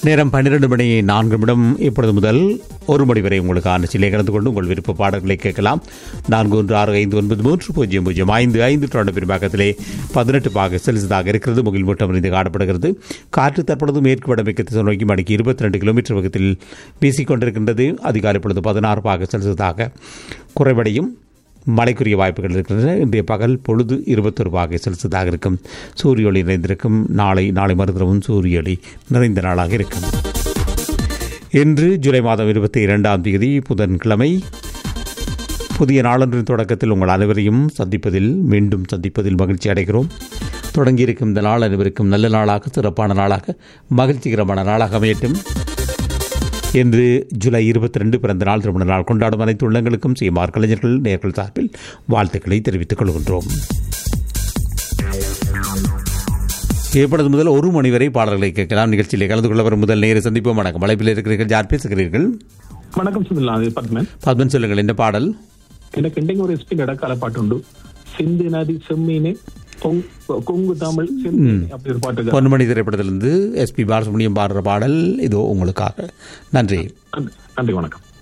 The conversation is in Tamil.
நேரம் பன்னிரண்டு மணி நான்கு நிமிடம் இப்பொழுது முதல் ஒரு மணி வரை உங்களுக்கான சிலை கலந்து கொண்டு உங்கள் விருப்ப பாடல்களை கேட்கலாம் நான்கு ஒன்று ஆறு ஐந்து ஒன்பது மூன்று பூஜ்ஜியம் பூஜ்ஜியம் ஐந்து ஐந்து தொடர்ந்து பின்பக்கத்திலே பதினெட்டு பாக செல்சியஸாக இருக்கிறது முகில் மூட்டம் இருந்து காணப்படுகிறது காற்று தற்பொழுது மேற்கு வடமேற்கு திசை நோக்கி மணிக்கு இருபத்தி ரெண்டு கிலோமீட்டர் வேகத்தில் வீசிக்கொண்டிருக்கின்றது அதிகாலை பொழுது பதினாறு பாக செல்சியஸாக குறைவடையும் மழைக்குரிய வாய்ப்புகள் இருக்கின்றன இன்றைய பகல் பொழுது இருபத்தொரு பாகை செல்சியஸாக இருக்கும் சூரிய ஒளி நிறைந்திருக்கும் நாளை நாளை மறுதிரவும் சூரிய ஒளி நிறைந்த நாளாக இருக்கும் இன்று ஜூலை மாதம் இருபத்தி இரண்டாம் தேதி புதன்கிழமை புதிய நாளொன்றின் தொடக்கத்தில் உங்கள் அனைவரையும் சந்திப்பதில் மீண்டும் சந்திப்பதில் மகிழ்ச்சி அடைகிறோம் தொடங்கியிருக்கும் இந்த நாள் அனைவருக்கும் நல்ல நாளாக சிறப்பான நாளாக மகிழ்ச்சிகரமான நாளாக அமையட்டும் இன்று ஜூலை இருபத்தி ரெண்டு பிறந்த நாள் திருமண நாள் கொண்டாடும் அனைத்து உள்ளங்களுக்கும் சீமார் கலைஞர்கள் நேர்கள் சார்பில் வாழ்த்துக்களை தெரிவித்துக் கொள்கின்றோம் இப்பொழுது முதல் ஒரு மணி வரை பாடல்களை கேட்கலாம் நிகழ்ச்சியிலே கலந்து கொள்ள வரும் முதல் நேர சந்திப்போம் வணக்கம் அழைப்பில் இருக்கிறீர்கள் யார் பேசுகிறீர்கள் வணக்கம் சுமில்லா அது பத்மன் பத்மன் சொல்லுங்கள் என்ன பாடல் எனக்கு എന്തെങ്കിലും ഒരു എസ് പി ഇടക്കാല പാട്ടുണ്ട് സിന്ധു നദി സെമ്മീന് கொங்கு தமிழ் செம்மீன் அப்படி ஒரு பாட்டு இருக்கு. பொன்மணி திரைப்படத்திலிருந்து எஸ்பி பாலசுப்ரமணியம் பாடுற பாடல் இதோ உங்களுக்காக நன்றி நன்றி நன்றி வணக்கம்